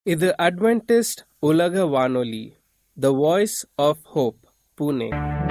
இது அட்வென்டிஸ்ட் உலக வானொலி the Voice of Hope Pune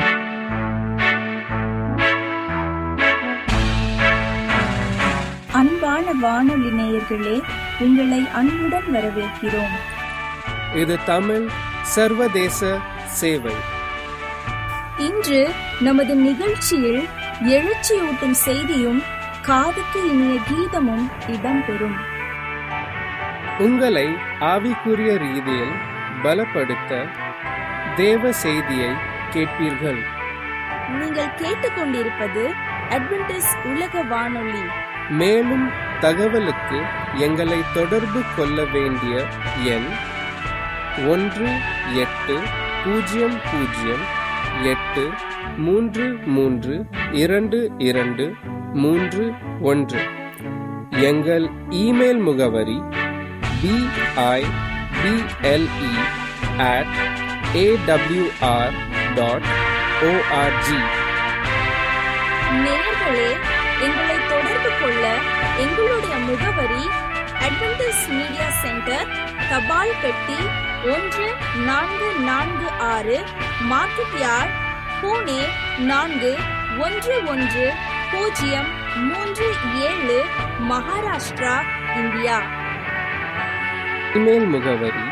அன்பான வானொலி நேயர்களே உங்களை அன்புடன் வரவேற்கிறோம் இது தமிழ் சர்வதேச சேவை இன்று நமது நிகழ்ச்சியில் எழுச்சியூட்டும் செய்தியும் காதுக்கு இனிய கீதமும் இடம்பெறும் உங்களை ஆவிக்குரிய ரீதியில் பலப்படுத்த தேவ செய்தியை கேட்பீர்கள் நீங்கள் கேட்டுக்கொண்டிருப்பது அட்வென்டிஸ் உலக வானொலி மேலும் தகவலுக்கு எங்களை தொடர்பு கொள்ள வேண்டிய எண் ஒன்று எட்டு பூஜ்ஜியம் பூஜ்ஜியம் எட்டு மூன்று மூன்று இரண்டு இரண்டு மூன்று ஒன்று எங்கள் இமெயில் முகவரி BIBLE at AWR dot ORG நேயர்களே எங்களை தொடர்பு கொள்ள எங்களுடைய முகவரி அட்வென்டிஸ் மீடியா சென்டர் தபால் பெட்டி ஒன்று நான்கு நான்கு ஆறு மார்க்கெட் யார்ட் பூனே நான்கு ஒன்று ஒன்று பூஜ்ஜியம் மூன்று ஏழு மகாராஷ்டிரா இந்தியா இமெயில் முகவரி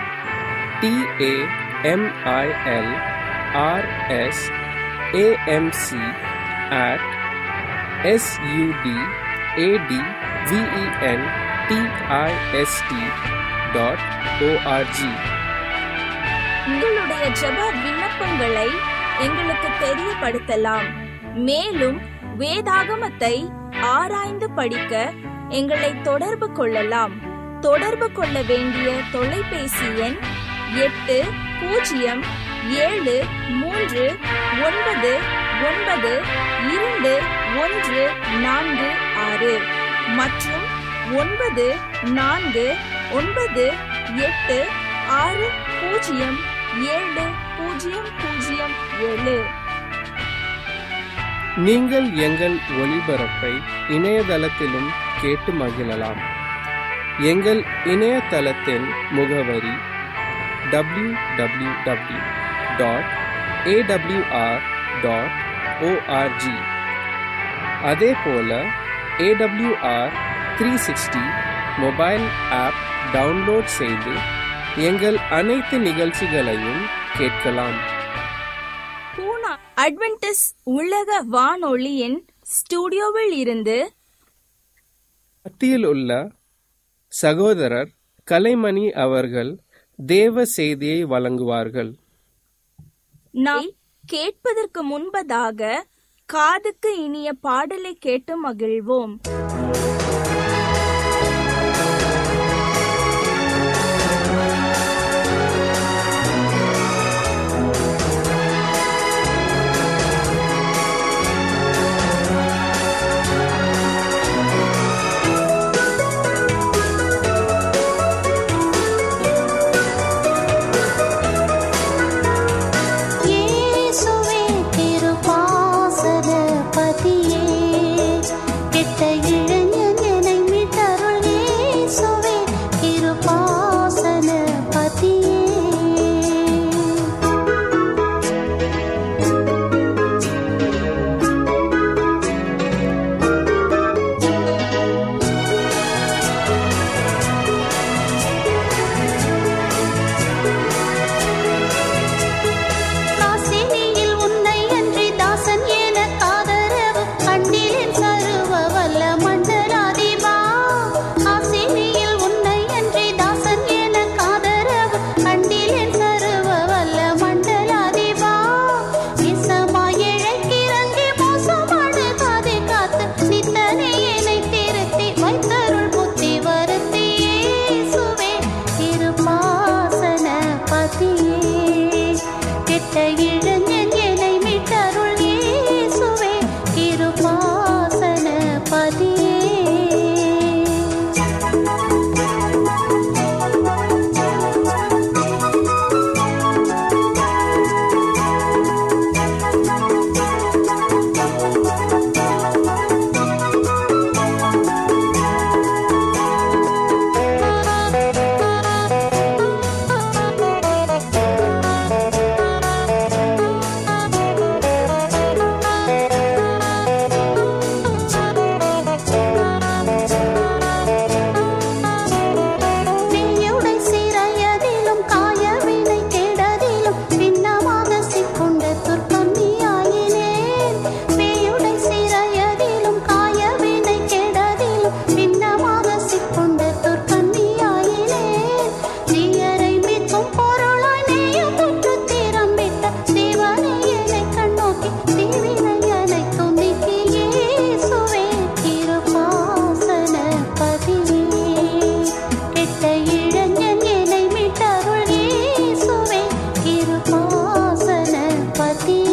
TAMIL RS AMC at SUD AD VEN TIST dot ORG உங்களுடைய ஜெப விண்ணப்பங்களை எங்களுக்கு தெரியப்படுத்தலாம் மேலும் வேதாகமத்தை ஆராய்ந்து படிக்க எங்களை தொடர்பு கொள்ளலாம் தொடர்பு கொள்ள வேண்டிய தொலைபேசி எண் எட்டு பூஜ்ஜியம் ஏழு மூன்று ஒன்பது ஒன்பது இரண்டு ஒன்று நான்கு ஆறு மற்றும் ஒன்பது நான்கு ஒன்பது எட்டு ஆறு பூஜ்ஜியம் ஏழு பூஜ்ஜியம் பூஜ்ஜியம் ஏழு நீங்கள் எங்கள் ஒளிபரப்பை இணையதளத்திலும் கேட்டு மகிழலாம் எங்கள் இணையதளத்தின் முகவரி W W W dot AWR dot ORG அதே போல AWR three sixty mobile app download செய்து எங்கள் அனைத்து நிகழ்ச்சிகளையும் கேட்கலாம் பூனா அட்வென்டிஸ் உலக வானொலியின் ஸ்டுடியோவில் இருந்து மத்தியில் உள்ள சகோதரர் கலைமணி அவர்கள் தேவ செய்தியை வழங்குவார்கள் நாம் கேட்பதற்கு முன்பதாக காதுக்கு இனிய பாடலை கேட்டு மகிழ்வோம் இயேசுவே திருப்பாசர பதியே கெட்ட இளைஞனே தீயரை மீட்கும் பொருளாய் நீயும் பெற்று தீரம்பிட்ட தேவனை என்னை கண்ணோக்கி தீவினை அனைத்தும் நீக்கி இயேசுவே திருப்பாசன பதியே கெட்ட இளைஞன் என்னை மீட்டருள் இயேசுவே திருப்பாசன பதியே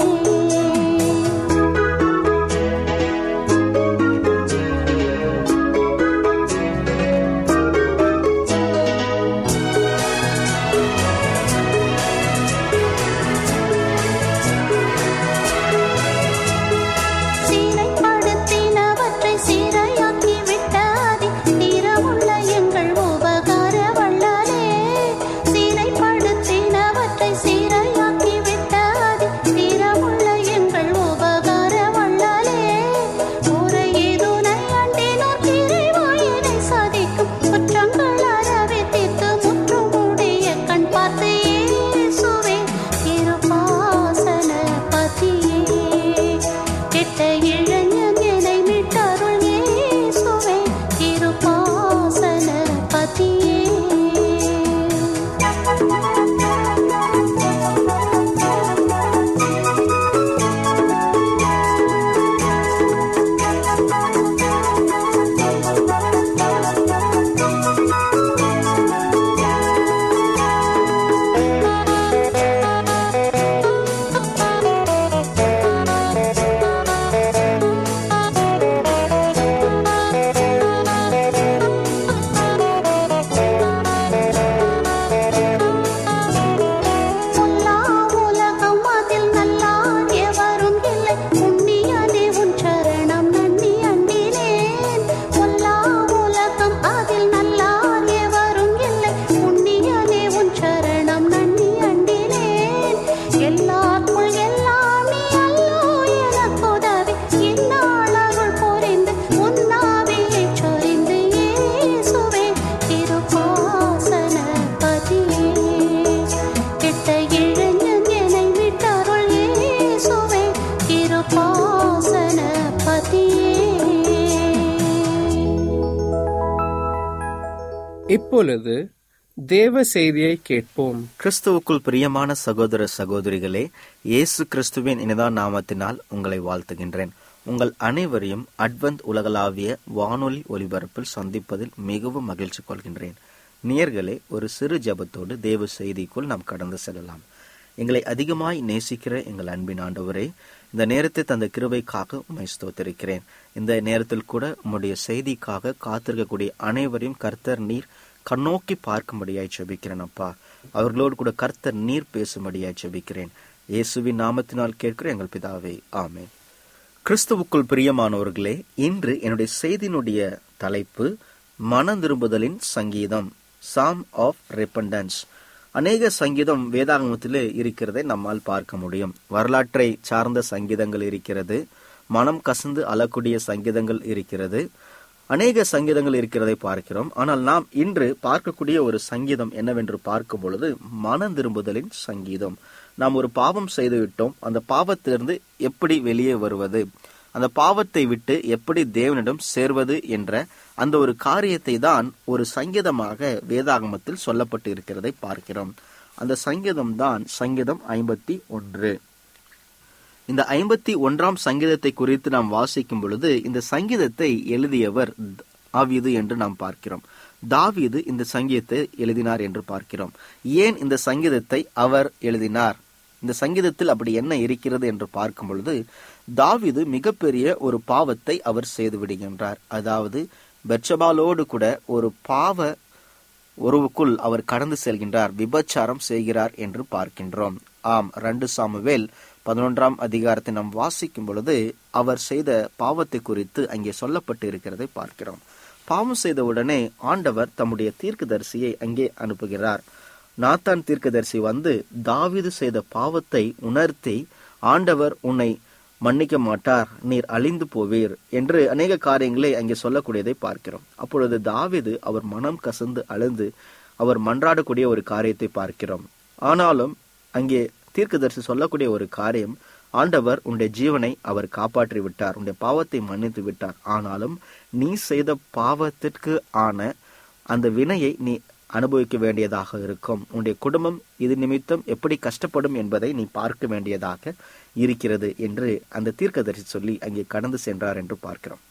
சீரைப்படுத்தினவற்றை சீரையாக்கி விட்டாதி தீரமுள்ள எங்கள் உபகார வள்ளலே சீரைப்படுத்தினவற்றை சீரையாக்கி விட்டாதி தீரமுள்ள எங்கள் உபகார வள்ளலே முறையே துணை அண்டினோர் கிரைவாயினை சாதிக்கும் குற்றங்கள் அறவே தீர்த்து முற்றுமுடைய கண் பார்த்து இயேசுவே திருப்பாசன பதியே கெட்ட இளைஞன் என்னை மீட்டருள் இயேசுவே திருப்பாசன பதியே பொல்லா உலகம் அதில் நல்லார் எவரும் இல்லை புண்ணியனே உன் சரணம் நன்னி அண்டினேன் பொல்லா உலகம் அதில் நல்லார் எவரும் இல்லை புண்ணியனே உன் சரணம் நன்னி அண்டினேன் எல்லாருக்குள் எல்லாம் நீ அல்லோ எனக்கு உதவி என்னால் அருள் புரிந்து உன்னாவியை சொரிந்து இயேசுவே திருப்பாசன பதியே கெட்ட இளைஞன் என்னை விட்டருள் இயேசுவே திருப்பாசன பதியே இப்பொழுது தேவ செய்தியை கேட்போம் கிறிஸ்துவுக்குள் பிரியமான சகோதர சகோதரிகளே இயேசு கிறிஸ்துவின் இனிதான் நாமத்தினால் உங்களை வாழ்த்துகின்றேன் உங்கள் அனைவரையும் அட்வந்த் உலகளாவிய வானொலி ஒலிபரப்பில் சந்திப்பதில் மிகவும் மகிழ்ச்சி கொள்கின்றேன் நேயர்களே ஒரு சிறு ஜெபத்தோடு தேவ செய்திக்குள் நாம் கடந்து செல்லலாம் எங்களை அதிகமாய் நேசிக்கிற எங்கள் அன்பின் ஆண்டவரே இந்த நேரத்தை தந்த கிருபைக்காக உம்மை ஸ்தோத்திருக்கிறேன் இந்த நேரத்தில் கூட உம்முடைய செய்திக்காக காத்திருக்கக்கூடிய அனைவரையும் கர்த்தர் நீர் கண்ணோக்கி பார்க்கும்படியாய் ஜெபிக்கிறேன் அப்பா அவர்களோடு கூட கர்த்தர் நீர் பேசும்படியாய் ஜெபிக்கிறேன் இயேசுவின் நாமத்தினால் கேட்கிற எங்கள் பிதாவே ஆமென் கிறிஸ்துவுக்குள் பிரியமானவர்களே இன்று என்னுடைய செய்தியினுடைய தலைப்பு மன திரும்புதலின் சங்கீதம் சாம் ஆஃப் ரெப்பண்டன்ஸ் அநேக சங்கீதம் வேதாகமத்திலே இருக்கிறதை நம்மால் பார்க்க முடியும் வரலாற்றை சார்ந்த சங்கீதங்கள் இருக்கிறது மனம் கசந்து அழக்கூடிய சங்கீதங்கள் இருக்கிறது அநேக சங்கீதங்கள் இருக்கிறதை பார்க்கிறோம் ஆனால் நாம் இன்று பார்க்கக்கூடிய ஒரு சங்கீதம் என்னவென்று பார்க்கும் பொழுது மனம் திரும்புதலின் சங்கீதம் நாம் ஒரு பாவம் செய்து விட்டோம் அந்த பாவத்திலிருந்து எப்படி வெளியே வருவது அந்த பாவத்தை விட்டு எப்படி தேவனிடம் சேர்வது என்ற அந்த ஒரு காரியத்தை தான் ஒரு சங்கீதமாக வேதாகமத்தில் சொல்லப்பட்டு இருக்கிறதை பார்க்கிறோம் அந்த சங்கீதம் தான் சங்கீதம் ஐம்பத்தி ஒன்று இந்த ஐம்பத்தி ஒன்றாம் சங்கீதத்தை குறித்து நாம் வாசிக்கும் பொழுது இந்த சங்கீதத்தை எழுதியவர் தாவீது என்று நாம் பார்க்கிறோம் தாவீது இந்த சங்கீதத்தை எழுதினார் என்று பார்க்கிறோம் ஏன் இந்த சங்கீதத்தை அவர் எழுதினார் இந்த சங்கீதத்தில் அப்படி என்ன இருக்கிறது என்று பார்க்கும் பொழுது தாவீது மிகப்பெரிய ஒரு பாவத்தை அவர் செய்து விடுகின்றார் அதாவது பெர்ச்சபாலோடு கூட ஒரு பாவ உறவுக்குள் அவர் கடந்து செல்கின்றார் விபச்சாரம் செய்கிறார் என்று பார்க்கின்றோம் ஆம் ரெண்டு சாமுவேல் பதினொன்றாம் அதிகாரத்தை நாம் வாசிக்கும் பொழுது அவர் செய்த பாவத்தை குறித்து அங்கே சொல்லப்பட்டு இருக்கிறதை பார்க்கிறோம் பாவம் செய்த உடனே ஆண்டவர் தம்முடைய தீர்க்கதரிசியை அங்கே அனுப்புகிறார் நாத்தான் தீர்க்கதரிசி வந்து தாவீது செய்த பாவத்தை உணர்த்தி ஆண்டவர் உன்னை மன்னிக்க மாட்டார் நீர் அழிந்து போவீர் என்று அநேக காரியங்களை அங்கே சொல்லக்கூடியதை பார்க்கிறோம் அப்பொழுது தாவீது அவர் மனம் கசந்து அழுந்து அவர் மன்றாடக்கூடிய ஒரு காரியத்தை பார்க்கிறோம் ஆனாலும் அங்கே தீர்க்கதரிசி சொல்லக்கூடிய ஒரு காரியம் ஆண்டவர் உன்னுடைய ஜீவனை அவர் காப்பாற்றி விட்டார் உன்னுடைய பாவத்தை மன்னித்து விட்டார் ஆனாலும் நீ செய்த பாவத்திற்கு ஆன அந்த வினையை நீ அனுபவிக்க வேண்டியதாக இருக்கும் உன்னுடைய குடும்பம் இது நிமித்தம் எப்படி கஷ்டப்படும் என்பதை நீ பார்க்க வேண்டியதாக இருக்கிறது என்று அந்த தீர்க்கதரிசி சொல்லி அங்கே கடந்து சென்றார் என்று பார்க்கிறோம்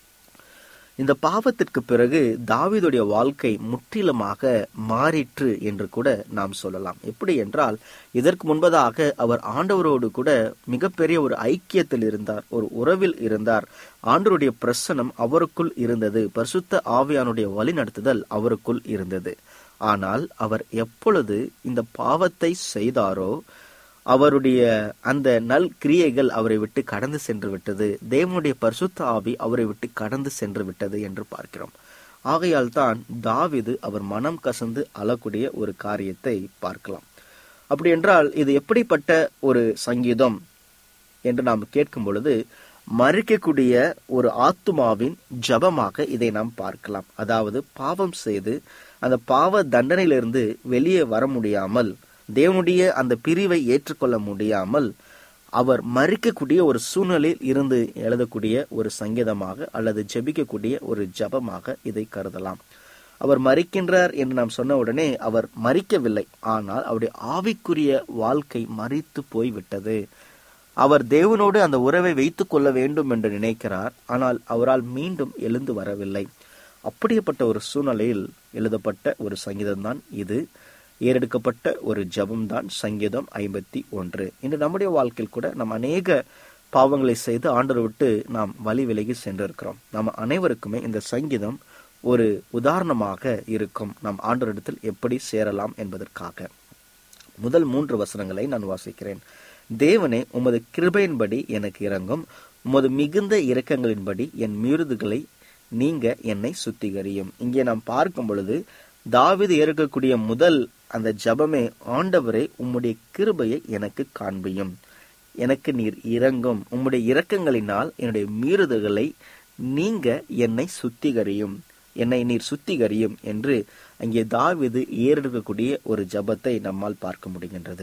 இந்த பாவத்திற்கு பிறகு தாவீதுடைய வாழ்க்கை முற்றிலுமாக மாறிற்று என்று கூட நாம் சொல்லலாம் எப்படி என்றால் இதற்கு முன்பதாக அவர் ஆண்டவரோடு கூட மிகப்பெரிய ஒரு ஐக்கியத்தில் இருந்தார் ஒரு உறவில் இருந்தார் ஆண்டவருடைய பிரசனம் அவருக்குள் இருந்தது பரிசுத்த ஆவியானுடைய வழிநடத்துதல் அவருக்குள் இருந்தது ஆனால் அவர் எப்பொழுது இந்த பாவத்தை செய்தாரோ அவருடைய அந்த நல் கிரியைகள் அவரை விட்டு கடந்து சென்று விட்டது தேவனுடைய பரிசுத்த ஆவி அவரை விட்டு கடந்து சென்று விட்டது என்று பார்க்கிறோம் ஆகையால் தான் தாவிது அவர் மனம் கசந்து அழக்கூடிய ஒரு காரியத்தை பார்க்கலாம் அப்படி என்றால் இது எப்படிப்பட்ட ஒரு சங்கீதம் என்று நாம் கேட்கும் பொழுது மறிக்கக்கூடிய ஒரு ஆத்துமாவின் ஜபமாக இதை நாம் பார்க்கலாம் அதாவது பாவம் செய்து அந்த பாவ தண்டனையிலிருந்து வெளியே வர முடியாமல் தேவனுடைய அந்த பிரிவை ஏற்றுக்கொள்ள முடியாமல் அவர் மறிக்கக்கூடிய ஒரு சூழ்நிலையில் இருந்து எழுதக்கூடிய ஒரு சங்கீதமாக அல்லது ஜெபிக்கக்கூடிய ஒரு ஜபமாக இதை கருதலாம் அவர் மறிக்கின்றார் என்று நாம் சொன்ன உடனே அவர் மறிக்கவில்லை ஆனால் அவருடைய ஆவிக்குரிய வாழ்க்கை மறித்து போய்விட்டது அவர் தேவனோடு அந்த உறவை வைத்துக் கொள்ள வேண்டும் என்று நினைக்கிறார் ஆனால் அவரால் மீண்டும் எழுந்து வரவில்லை அப்படிப்பட்ட ஒரு சூழ்நிலையில் எழுதப்பட்ட ஒரு சங்கீதம்தான் இது ஏறெடுக்கப்பட்ட ஒரு ஜபம்தான் சங்கீதம் ஐம்பத்தி ஒன்று இன்று நம்முடைய வாழ்க்கையில் கூட நாம் அநேக பாவங்களை செய்து ஆண்டரை விட்டு நாம் வழி விலகி சென்றிருக்கிறோம் நம்ம அனைவருக்குமே இந்த சங்கீதம் ஒரு உதாரணமாக இருக்கும் நாம் ஆண்டவரிடத்தில் எப்படி சேரலாம் என்பதற்காக முதல் மூன்று வசனங்களை நான் வாசிக்கிறேன் தேவனே உமது கிருபையின்படி எனக்கு இறங்கும் உமது மிகுந்த இரக்கங்களின்படி என் மீறுதுகளை நீங்க என்னை சுத்திகரியும் இங்கே நாம் பார்க்கும் பொழுது தாவிது ஏற்கக்கூடிய முதல் அந்த ஜபமே ஆண்டவரே உம்முடைய கிருபையை எனக்கு காண்பியும் எனக்கு நீர் இறங்கும் உம்முடைய இரக்கங்களினால் என்னுடைய மீறுதல்களை நீங்க என்னை சுத்திகரியும் என்னை நீர் சுத்திகரியும் என்று அங்கே தாவிது ஏறெடுக்கக்கூடிய ஒரு ஜபத்தை நம்மால் பார்க்க முடிகின்றது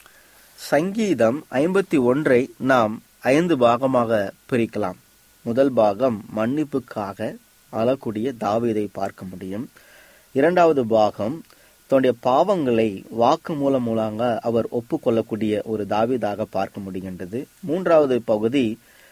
சங்கீதம் ஐம்பத்தி ஒன்றை நாம் ஐந்து பாகமாக பிரிக்கலாம் முதல் பாகம் மன்னிப்புக்காக அழக்கூடிய தாவீதை பார்க்க முடியும் இரண்டாவது பாகம் தன்னுடைய பாவங்களை வாக்கு மூலம் மூலமாக அவர் ஒப்புக்கொள்ளக்கூடிய ஒரு தாவீதாக பார்க்க முடிகின்றது மூன்றாவது பகுதி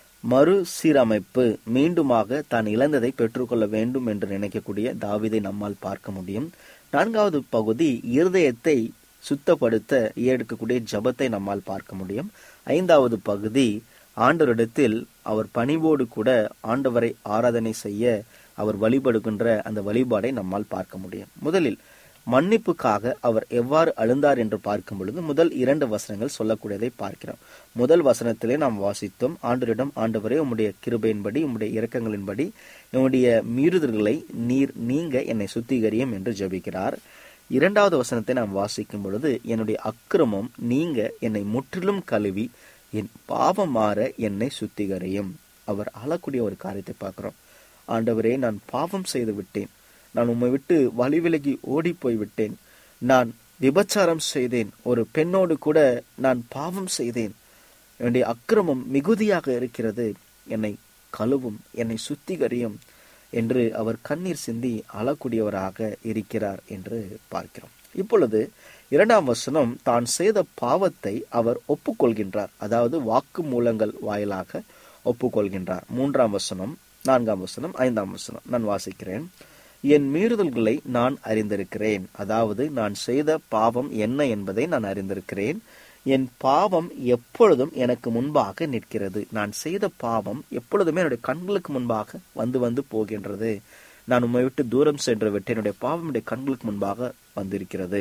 மறுசீரமைப்பு மீண்டுமாக தான் இழந்ததை பெற்றுக்கொள்ள வேண்டும் என்று நினைக்கக்கூடிய தாவீதை நம்மால் பார்க்க முடியும் நான்காவது பகுதி இருதயத்தை சுத்தப்படுத்த எடுக்கக்கூடிய ஜபத்தை நம்மால் பார்க்க முடியும் ஐந்தாவது பகுதி ஆண்டவரிடத்தில் அவர் பணிவோடு கூட ஆண்டவரை ஆராதனை செய்ய அவர் வழிபடுகின்ற அந்த வழிபாடை நம்மால் பார்க்க முடியும் முதலில் மன்னிப்புக்காக அவர் எவ்வாறு அழுந்தார் என்று பார்க்கும் பொழுது முதல் இரண்டு வசனங்கள் சொல்லக்கூடியதை பார்க்கிறோம் முதல் வசனத்திலே நாம் வாசித்தோம் ஆண்டவரிடம் ஆண்டவரே உம்முடைய கிருபையின்படி உம்முடைய இரக்கங்களின்படி உம்முடைய மீறுதல்களை நீர் நீங்க என்னை சுத்திகரியும் என்று ஜெபிக்கிறார் இரண்டாவது வசனத்தை நாம் வாசிக்கும் பொழுது என்னுடைய அக்கிரமம் நீங்க என்னை முற்றிலும் கழுவி என் பாவம் மாற என்னை சுத்திகரியும் அவர் அழக்கூடிய ஒரு காரியத்தை பார்க்கிறோம் ஆண்டவரே நான் பாவம் செய்து விட்டேன் நான் உம்மை விட்டு வழி விலகி ஓடி போய் விட்டேன் நான் விபச்சாரம் செய்தேன் ஒரு பெண்ணோடு கூட நான் பாவம் செய்தேன் என்னுடைய அக்கிரமம் மிகுதியாக இருக்கிறது என்னை கழுவும் என்னை சுத்திகரியும் என்று அவர் கண்ணீர் சிந்தி அழக்கூடியவராக இருக்கிறார் என்று பார்க்கிறோம் இப்பொழுது இரண்டாம் வசனம் தான் செய்த பாவத்தை அவர் ஒப்புக்கொள்கின்றார் அதாவது வாக்கு மூலங்கள் வாயிலாக ஒப்புக்கொள்கின்றார் மூன்றாம் வசனம் நான்காம் வசனம் ஐந்தாம் வசனம் நான் வாசிக்கிறேன் என் மீறுதல்களை நான் அறிந்திருக்கிறேன் அதாவது நான் செய்த பாவம் என்ன என்பதை நான் அறிந்திருக்கிறேன் என் பாவம் எப்பொழுதும் எனக்கு முன்பாக நிற்கிறது நான் செய்த பாவம் எப்பொழுதுமே என்னுடைய கண்களுக்கு முன்பாக வந்து வந்து போகின்றது நான் உண்மை விட்டு தூரம் சென்று விட்டு என்னுடைய பாவம் என்னுடைய கண்களுக்கு முன்பாக வந்திருக்கிறது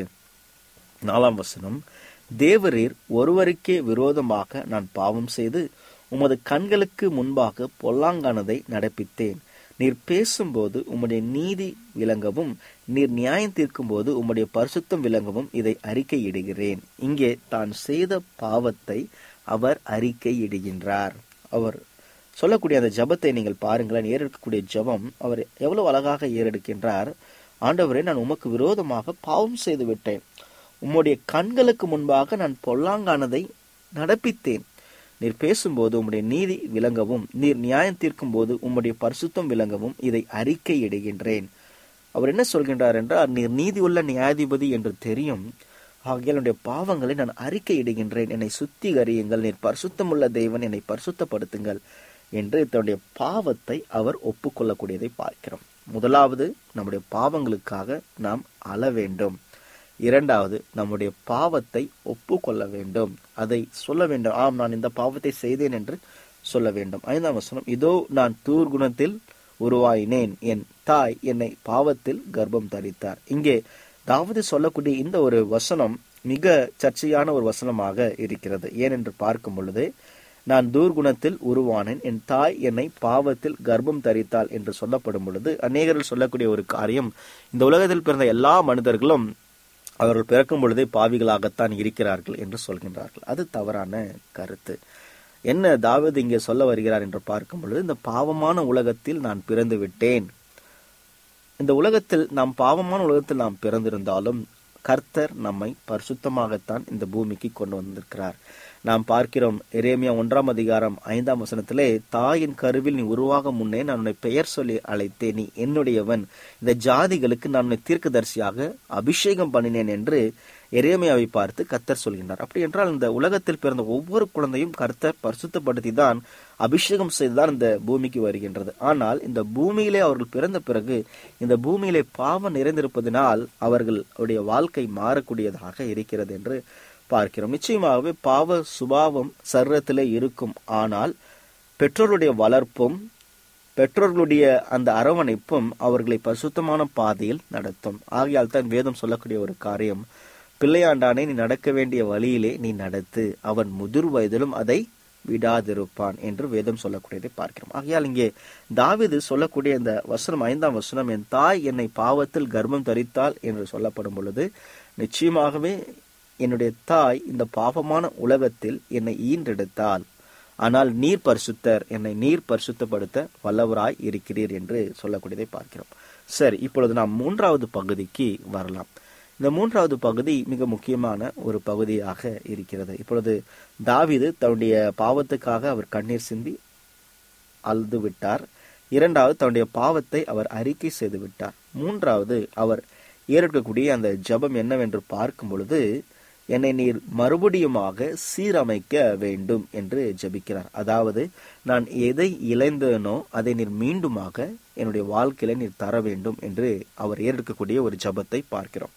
நாலாம் வசனம் தேவரீர் ஒருவருக்கே விரோதமாக நான் பாவம் செய்து உமது கண்களுக்கு முன்பாக பொல்லாங்கானதை நடப்பித்தேன் நீர் பேசும்போது உம்முடைய நீதி விளங்கவும் நீர் நியாயம் தீர்க்கும் போது உம்முடைய பரிசுத்தம் விளங்கவும் இதை அறிக்கையிடுகிறேன் இங்கே தான் செய்த பாவத்தை அவர் அறிக்கையிடுகின்றார் அவர் சொல்லக்கூடிய அந்த ஜபத்தை நீங்கள் பாருங்களேன் ஏறெடுக்கக்கூடிய ஜபம் அவர் எவ்வளவு அழகாக ஏறெடுக்கின்றார் ஆண்டவரே நான் உமக்கு விரோதமாக பாவம் செய்து விட்டேன் உம்முடைய கண்களுக்கு முன்பாக நான் பொல்லாங்கானதை நடப்பித்தேன் நீர் பேசும்போது உம்முடைய நீதி விளங்கவும் நீர் நியாயம் தீர்க்கும் போது உம்முடைய பரிசுத்தம் விளங்கவும் இதை அறிக்கையிடுகின்றேன் அவர் என்ன சொல்கின்றார் என்றால் நீர் நீதி உள்ள நியாயாதிபதி என்று தெரியும் ஆகையால் என்னுடைய பாவங்களை நான் அறிக்கையிடுகின்றேன் என்னை சுத்திகரியுங்கள் நீர் பரிசுத்தமுள்ள தேவன் என்னை பரிசுத்தப்படுத்துங்கள் என்று தன்னுடைய பாவத்தை அவர் ஒப்புக்கொள்ளக்கூடியதை பார்க்கிறோம் முதலாவது நம்முடைய பாவங்களுக்காக நாம் அழ வேண்டும் இரண்டாவது நம்முடைய பாவத்தை ஒப்புக்கொள்ள வேண்டும் அதை சொல்ல வேண்டும் ஆம் நான் இந்த பாவத்தை செய்தேன் என்று சொல்ல வேண்டும் ஐந்தாம் வசனம் இதோ நான் தூர்குணத்தில் உருவாயினேன் என் தாய் என்னை பாவத்தில் கர்ப்பம் தரித்தார் இங்கே தாவது சொல்லக்கூடிய இந்த ஒரு வசனம் மிக சர்ச்சையான ஒரு வசனமாக இருக்கிறது ஏனென்று பார்க்கும் பொழுது நான் தூர்குணத்தில் உருவானேன் என் தாய் என்னை பாவத்தில் கர்ப்பம் தரித்தாள் என்று சொல்லப்படும் பொழுது அநேகர்கள் சொல்லக்கூடிய ஒரு காரியம் இந்த உலகத்தில் பிறந்த எல்லா மனிதர்களும் அவர்கள் பிறக்கும் பொழுதே பாவிகளாகத்தான் இருக்கிறார்கள் என்று சொல்கின்றார்கள் அது தவறான கருத்து என்ன தாவீது இங்கே சொல்ல வருகிறார் என்று பார்க்கும் பொழுது இந்த பாவமான உலகத்தில் நான் பிறந்து விட்டேன் இந்த உலகத்தில் நாம் பாவமான உலகத்தில் நாம் பிறந்திருந்தாலும் கர்த்தர் நம்மை பரிசுத்தமாகத்தான் இந்த பூமிக்கு கொண்டு வந்திருக்கிறார் நாம் பார்க்கிறோம் எரேமியா ஒன்றாம் அதிகாரம் ஐந்தாம் வசனத்திலே தாயின் கருவில் நீ உருவாக முன்னே நான் உன்னை பெயர் சொல்லி அழைத்தேன் நீ என்னுடையவன் இந்த ஜாதிகளுக்கு நான் உன்னை தீர்க்கதரிசியாக அபிஷேகம் பண்ணினேன் என்று எரேமியாவை பார்த்து கர்த்தர் சொல்கின்றார் அப்படி என்றால் இந்த உலகத்தில் பிறந்த ஒவ்வொரு குழந்தையும் கர்த்தர் பரிசுத்தப்படுத்தி தான் அபிஷேகம் செய்துதான் இந்த பூமிக்கு வருகின்றது ஆனால் இந்த பூமியிலே அவர்கள் பிறந்த பிறகு இந்த பூமியிலே பாவம் நிறைந்திருப்பதனால் அவர்களுடைய வாழ்க்கை மாறக்கூடியதாக இருக்கிறது என்று பார்க்கிறோம் நிச்சயமாகவே பாவ சுபாவம் சர்வத்திலே இருக்கும் ஆனால் பெற்றோருடைய வளர்ப்பும் பெற்றோர்களுடைய அந்த அரவணைப்பும் அவர்களை பரிசுத்தமான பாதையில் நடத்தும் ஆகையால் தான் வேதம் சொல்லக்கூடிய ஒரு காரியம் பிள்ளையாண்டானே நீ நடக்க வேண்டிய வழியிலே நீ நடத்து அவன் முதிர் வயதிலும் அதை விடாதிருப்பான் என்று வேதம் சொல்லக்கூடியதை பார்க்கிறோம் ஆகையால் இங்கே தாவிது சொல்லக்கூடிய இந்த வசனம் ஐந்தாம் வசனம் என் தாய் என்னை பாவத்தில் கர்ப்பம் தரித்தாள் என்று சொல்லப்படும் பொழுது நிச்சயமாகவே என்னுடைய தாய் இந்த பாவமான உலகத்தில் என்னை ஈன்றெடுத்தாள் ஆனால் நீர் பரிசுத்தர் என்னை நீர் பரிசுத்தப்படுத்த வல்லவராய் இருக்கிறீர் என்று சொல்லக்கூடியதை பார்க்கிறோம் சரி இப்பொழுது நாம் மூன்றாவது பகுதிக்கு வரலாம் இந்த மூன்றாவது பகுதி மிக முக்கியமான ஒரு பகுதியாக இருக்கிறது இப்பொழுது தாவிது தன்னுடைய பாவத்துக்காக அவர் கண்ணீர் சிந்தி அழுது விட்டார் இரண்டாவது தன்னுடைய பாவத்தை அவர் அறிக்கை செய்து விட்டார் மூன்றாவது அவர் ஏற்கக்கூடிய அந்த ஜபம் என்னவென்று பார்க்கும் பொழுது என்னை நீர் மறுபடியுமாக சீரமைக்க வேண்டும் என்று ஜபிக்கிறார் அதாவது நான் எதை இழந்தனோ அதை நீர் மீண்டுமாக என்னுடைய வாழ்க்கையில நீர் தர வேண்டும் என்று அவர் ஏற்கக்கூடிய ஒரு ஜபத்தை பார்க்கிறோம்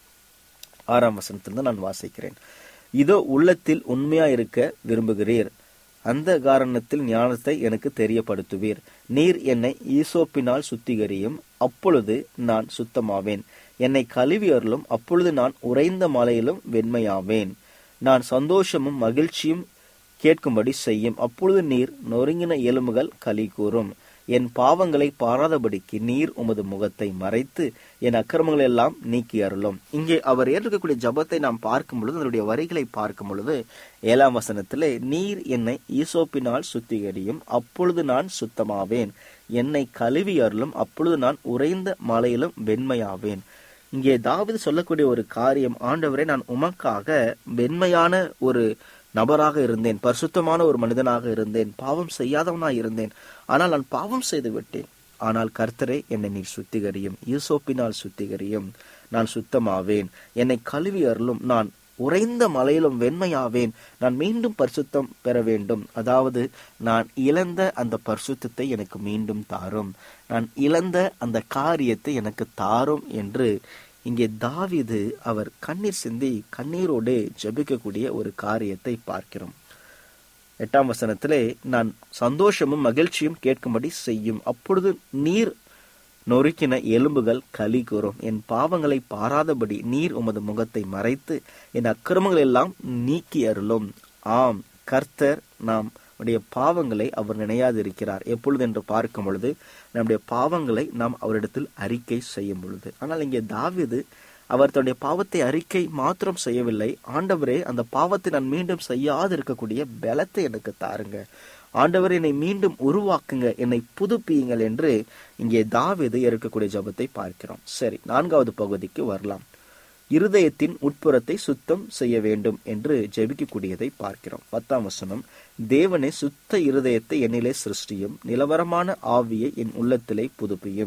ஆறாம் வசனத்திலிருந்து நான் வாசிக்கிறேன் இதோ உள்ளத்தில் உண்மையா இருக்க விரும்புகிறீர் அந்த காரணத்தில் ஞானத்தை எனக்கு தெரியப்படுத்துவீர் நீர் என்னை ஈசோப்பினால் சுத்திகரியும் அப்பொழுது நான் சுத்தமாவேன் என்னை கழுவி அருளும் அப்பொழுது நான் உறைந்த மலையிலும் வெண்மையாவேன் நான் சந்தோஷமும் மகிழ்ச்சியும் கேட்கும்படி செய்யும் அப்பொழுது நீர் நொறுங்கின எலும்புகள் களி கூறும் என் பாவங்களை பாராதபடிக்கு நீர் உமது முகத்தை மறைத்து என் அக்கிரமங்கள் எல்லாம் நீக்கி அருளும் இங்கே அவர் ஏற்கக்கூடிய ஜபத்தை நாம் பார்க்கும் பொழுது அதனுடைய வரிகளை பார்க்கும் பொழுது ஏழாம் வசனத்திலே நீர் என்னை ஈசோப்பினால் சுத்திகரியும் அப்பொழுது நான் சுத்தமாவேன் என்னை கழுவி அருளும் அப்பொழுது நான் உறைந்த மலையிலும் வெண்மையாவேன் இங்கே தாவிது சொல்லக்கூடிய ஒரு காரியம் ஆண்டவரே நான் உமக்காக வெண்மையான ஒரு நபராக இருந்தேன் பரிசுத்தமான ஒரு மனிதனாக இருந்தேன் பாவம் செய்யாதவனாய் இருந்தேன் ஆனால் நான் பாவம் செய்து விட்டேன் ஆனால் கர்த்தரே என்னை நீர் சுத்திகரியும் யூசோப்பினால் சுத்திகரியும் நான் சுத்தமாவேன் என்னை கழுவி அருளும் நான் உறைந்த மலையிலும் வெண்மையாவேன் நான் மீண்டும் பரிசுத்தம் பெற வேண்டும் அதாவது நான் இழந்த அந்த பரிசுத்தத்தை எனக்கு மீண்டும் தாரும் நான் இழந்த அந்த காரியத்தை எனக்கு தாரும் என்று இங்கே தாவிது அவர் கண்ணீர் சிந்தி கண்ணீரோடு ஜபிக்கக்கூடிய ஒரு காரியத்தை பார்க்கிறோம் எட்டாம் வசனத்திலே நான் சந்தோஷமும் மகிழ்ச்சியும் கேட்கும்படி செய்யும் அப்பொழுது நீர் நொறுக்கின எலும்புகள் களி கூறும் என் பாவங்களை பாராதபடி நீர் உமது முகத்தை மறைத்து என் அக்கிரமங்கள் எல்லாம் நீக்கி அருளும் ஆம் கர்த்தர் நாம் உடைய பாவங்களை அவர் நினையாதிருக்கிறார் எப்பொழுது என்று பார்க்கும் பொழுது நம்முடைய பாவங்களை நாம் அவரிடத்தில் அறிக்கை செய்யும் பொழுது ஆனால் இங்கே தாவிது அவர் தன்னுடைய பாவத்தை அறிக்கை மாத்திரம் செய்யவில்லை ஆண்டவரே அந்த பாவத்தை நான் மீண்டும் செய்யாது இருக்கக்கூடிய பலத்தை எனக்கு தாருங்க ஆண்டவர் என்னை மீண்டும் உருவாக்குங்க என்னை புதுப்பியுங்கள் என்று இங்கே தாவிது இருக்கக்கூடிய ஜபத்தை பார்க்கிறோம் சரி நான்காவது பகுதிக்கு வரலாம் இருதயத்தின் உட்புறத்தை சுத்தம் செய்ய வேண்டும் என்று ஜெபிக்கக்கூடியதை பார்க்கிறோம் பத்தாம் வசனம் தேவனே சுத்த இருதயத்தை என்னிலே சிருஷ்டியும் நிலவரமான ஆவியை என் உள்ளத்திலே புதுப்பியும்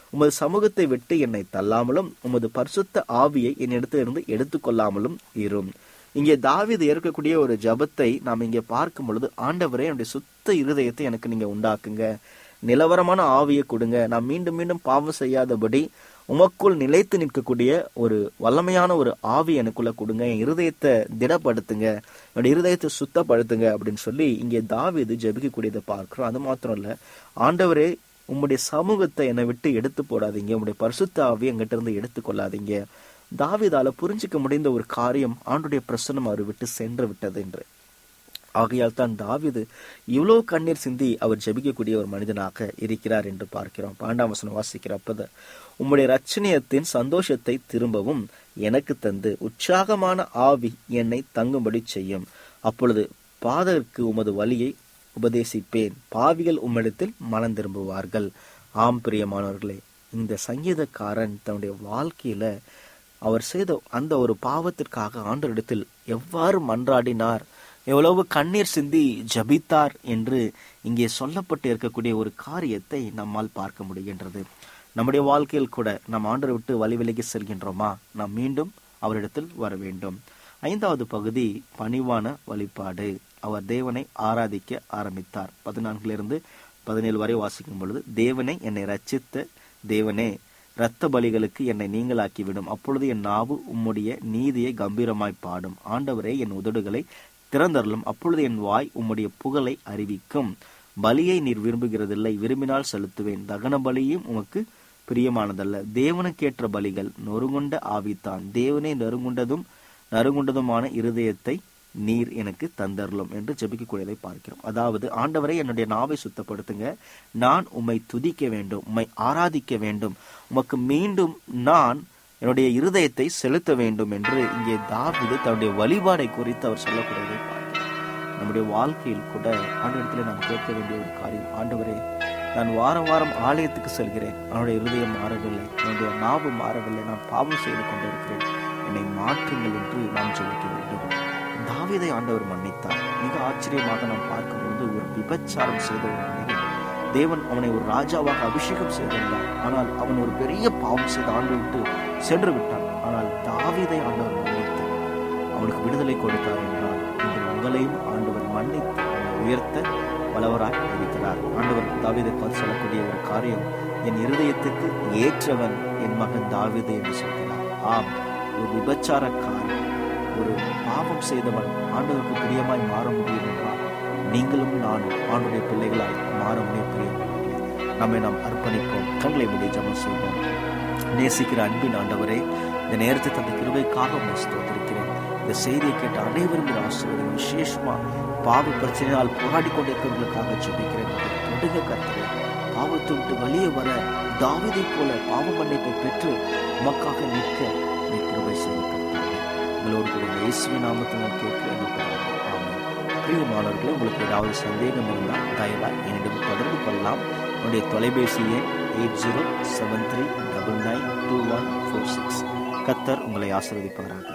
உமது சமூகத்தை விட்டு என்னை தள்ளாமலும் உமது பரிசுத்த ஆவியை என்னிடத்திலிருந்து எடுத்துக்கொள்ளாமலும் இரும் இங்கே தாவீது ஏற்கக்கூடிய ஒரு ஜபத்தை நாம் இங்கே பார்க்கும் பொழுது ஆண்டவரே என்னுடைய சுத்த இருதயத்தை எனக்கு நீங்க உண்டாக்குங்க நிலவரமான ஆவியை கொடுங்க நான் மீண்டும் மீண்டும் பாவம் செய்யாதபடி உமக்குள் நிலைத்து நிற்கக்கூடிய ஒரு வல்லமையான ஒரு ஆவி எனக்குள்ள கொடுங்க என் இருதயத்தை திடப்படுத்துங்க என்னுடைய இருதயத்தை சுத்தப்படுத்துங்க அப்படின்னு சொல்லி இங்கே தாவீது ஜெபிக்கக்கூடியதை பார்க்கிறோம் அது மாத்திரம் இல்ல ஆண்டவரே உம்முடைய சமூகத்தை என்னை விட்டு எடுத்து போடாதீங்க உம்முடைய பரிசுத்த ஆவி எங்கிட்ட இருந்து எடுத்து கொள்ளாதீங்க தாவீதால புரிஞ்சுக்க முடிந்த ஒரு காரியம் ஆண்டுடைய பிரசனம் அவர் விட்டு சென்று விட்டது என்று ஆகையால் தான் தாவீது இவ்வளவு கண்ணீர் சிந்தி அவர் ஜெபிக்கக்கூடிய ஒரு மனிதனாக இருக்கிறார் என்று பார்க்கிறோம் பாண்டாம் வசனம் வாசிக்கிறப்பத உம்முடைய ரட்சணியத்தின் சந்தோஷத்தை திரும்பவும் எனக்கு தந்து உற்சாகமான ஆவி என்னை தங்கும்படி செய்யும் அப்பொழுது பாதருக்கு உமது வழியை உபதேசிப்பேன் பாவிகள் உம்மிடத்தில் மனம் திரும்புவார்கள் ஆம் பிரியமானவர்களே இந்த சங்கீதக்காரன் தன்னுடைய வாழ்க்கையில அவர் செய்த அந்த ஒரு பாவத்திற்காக ஆண்டவரிடத்தில் எவ்வாறு மன்றாடினார் எவ்வளவு கண்ணீர் சிந்தி ஜபித்தார் என்று இங்கே சொல்லப்பட்டு இருக்கக்கூடிய ஒரு காரியத்தை நம்மால் பார்க்க முடிகின்றது நம்முடைய வாழ்க்கையில் கூட நாம் ஆண்டரை விட்டு வழி விலகி செல்கின்றோமா நாம் மீண்டும் அவரிடத்தில் வர வேண்டும் ஐந்தாவது பகுதி பணிவான வழிபாடு அவர் தேவனை ஆராதிக்க ஆரம்பித்தார் பதினான்கிலிருந்து பதினேழு வரை வாசிக்கும் பொழுது தேவனை என்னை ரட்சித்த தேவனே இரத்த பலிகளுக்கு என்னை நீங்களாக்கிவிடும் அப்பொழுது என் நாவு உம்முடைய நீதியை கம்பீரமாய் பாடும் ஆண்டவரே என் உதடுகளை திறந்தருளும் அப்பொழுது என் வாய் உம்முடைய புகழை அறிவிக்கும் பலியை நீர் விரும்புகிறதில்லை விரும்பினால் செலுத்துவேன் தகன பலியும் உமக்கு பிரியமானதல்ல தேவனுக்கேற்ற பலிகள் நொறுங்குண்ட ஆவித்தான் தேவனே நெருங்குண்டதும் நறுங்குண்டதுமான இருதயத்தை நீர் எனக்கு தந்தரலும் என்று ஜெபிக்கக்கூடியதை பார்க்கிறோம் அதாவது ஆண்டவரை என்னுடைய நாவை சுத்தப்படுத்துங்க நான் உம்மை துதிக்க வேண்டும் உம்மை ஆராதிக்க வேண்டும் உமக்கு மீண்டும் நான் என்னுடைய இருதயத்தை செலுத்த வேண்டும் என்று இங்கே தாவிது தன்னுடைய வழிபாடை குறித்து அவர் சொல்லக்கூடியதை பார்க்கிறோம் நம்முடைய வாழ்க்கையில் கூட ஆண்டவரத்தில் நாம் கேட்க வேண்டிய ஒரு காரியம் ஆண்டவரே நான் வாரம் வாரம் ஆலயத்துக்கு செல்கிறேன் அவனுடைய இருதயம் மாறவில்லை என்னுடைய நாவு மாறவில்லை நான் பாவம் செய்து கொண்டிருக்கிறேன் என்னை மாற்றுங்கள் என்று நாம் ஜெபிக்க வேண்டும் தாவீதை ஆண்டவர் மன்னித்தார் மிக ஆச்சரியமாக நாம் பார்க்கும்போது ஒரு விபச்சாரம் செய்த ஒரு மனிதன் தேவன் அவனை ஒரு ராஜாவாக அபிஷேகம் செய்திருந்தார் ஆனால் அவன் ஒரு பெரிய பாவம் செய்து ஆண்டு விட்டு சென்று விட்டான் ஆனால் தாவீதை ஆண்டவர் மன்னித்து அவனுக்கு விடுதலை கொடுத்தார் என்றால் இன்று உங்களையும் ஆண்டவர் மன்னித்து அவனை உயர்த்த வல்லவராய் இருக்கிறார் ஆண்டவர் தாவீதை பார்த்து சொல்லக்கூடிய ஒரு காரியம் என் இருதயத்துக்கு ஏற்றவன் என் மகன் தாவீது என்று சொல்கிறார் ஆம் ஒரு விபச்சாரக்காரன் ஒரு பாவம் செய்தவன் ஆண்டவருக்கு பிரியமாய் மாற முடியும் என்றால் நீங்களும் நானும் ஆண்டுடைய பிள்ளைகளாய் மாற முடியும் பிரியமானவர்களே நம்மை நாம் அர்ப்பணிப்போம் கண்களை மூடி ஜெபம் செய்வோம் நேசிக்கிற அன்பின் ஆண்டவரே இந்த நேரத்தை தந்த கிருபைக்காக உம்மை ஸ்தோத்திரிக்கிறேன் இந்த செய்தியை கேட்ட அனைவரும் ஆசிரியர் விசேஷமா பாவ பிரச்சனையால் போராடி கொண்டிருக்கிறவர்களுக்காக ஜெபிக்கிறேன் அதை தொடுக கர்த்தரே பாவத்தை விட்டு வெளியே வர தாவீதை போல பாவ மன்னிப்பை பெற்று உமக்காக நிற்க நீ கிருபை செய்து கர்த்தாவே உங்களோடு கூட இந்த இயேசுவின் நாமத்தில் நான் கேட்கிறேன் ஆமென் பிரியமானவர்களே உங்களுக்கு ஏதாவது சந்தேகம் இருந்தால் தயவாய் என்னிடம் தொடர்பு கொள்ளலாம் என்னுடைய தொலைபேசி எண் eight zero seven three double nine two one four six கத்தர் உங்களை ஆசீர்வதிப்பாராக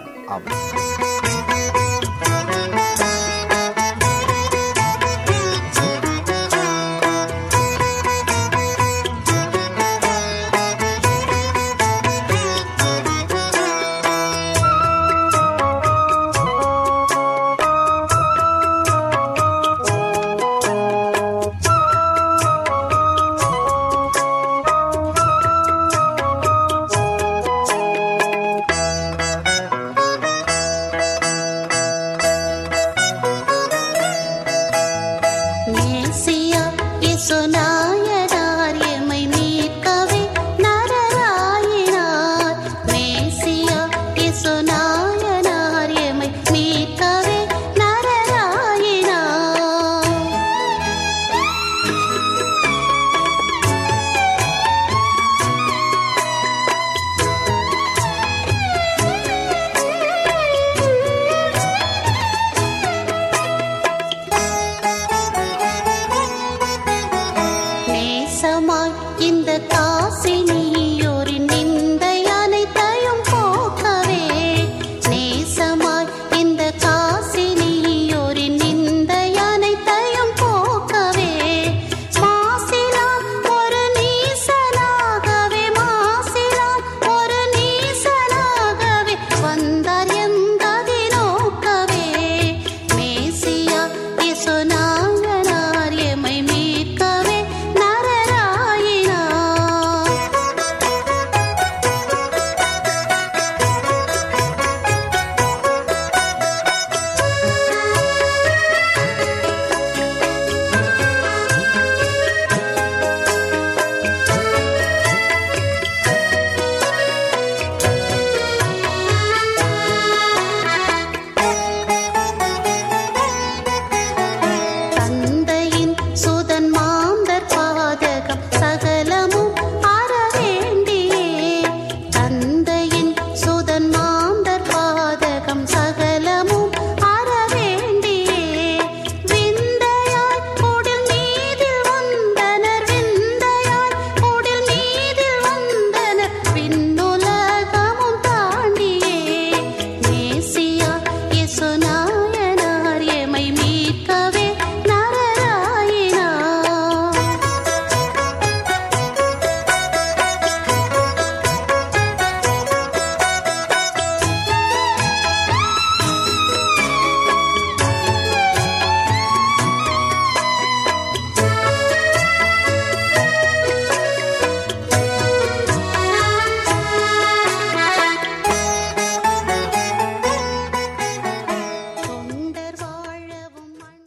ஆமாம்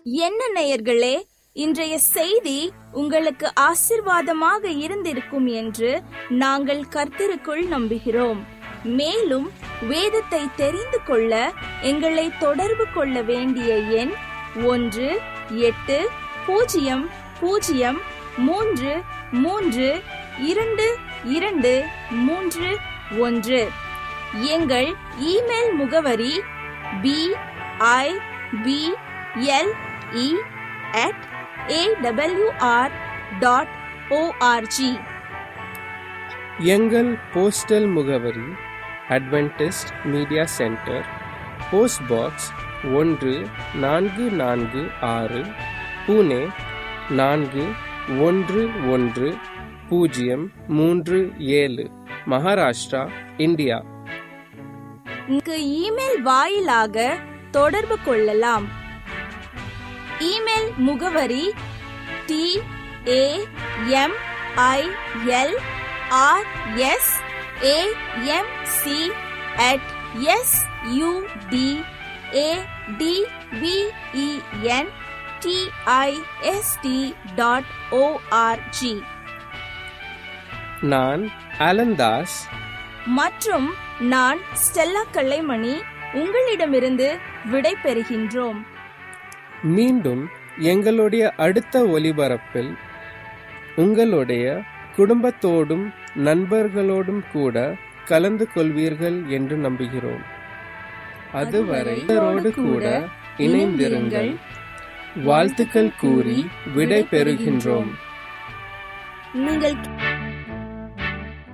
என்ன நேயர்களே இன்றைய செய்தி உங்களுக்கு ஆசிர்வாதமாக இருந்திருக்கும் என்று நாங்கள் கர்த்தருக்குள் நம்புகிறோம் மேலும் வேதத்தை தெரிந்து கொள்ள எங்களை தொடர்பு கொள்ள வேண்டிய எண் ஒன்று எட்டு பூஜ்ஜியம் பூஜ்ஜியம் மூன்று மூன்று இரண்டு இரண்டு மூன்று ஒன்று எங்கள் இமெயில் முகவரி B I B L E at AWR dot ORG எங்கள் போஸ்டல் முகவரி Adventist media centre post box ஒன்று நான்கு நான்கு ஆறு புனே நான்கு ஒன்று ஒன்று பூஜ்ஜியம் மூன்று ஏழு மகாராஷ்டிரா இந்தியா இங்கு இமெயில் வாயிலாக தொடர்பு கொள்ளலாம் இமெயில் முகவரி T A M I L R S A M C at S U D A D V E N T I S T dot ORG நான் அலந்தாஸ் மற்றும் நான் ஸ்டெல்லா கல்லைமணி உங்களிடமிருந்து விடை பெறுகின்றோம் மீண்டும் எங்களுடைய அடுத்த ஒலிபரப்பில் உங்களுடைய குடும்பத்தோடும் நண்பர்களோடும் கூட கலந்து கொள்வீர்கள் என்று நம்புகிறோம் அதுவரை இவரோடு கூட இணைந்திருங்கள் வாழ்த்துக்கள் கூறி விடை பெறுகின்றோம் நீங்கள்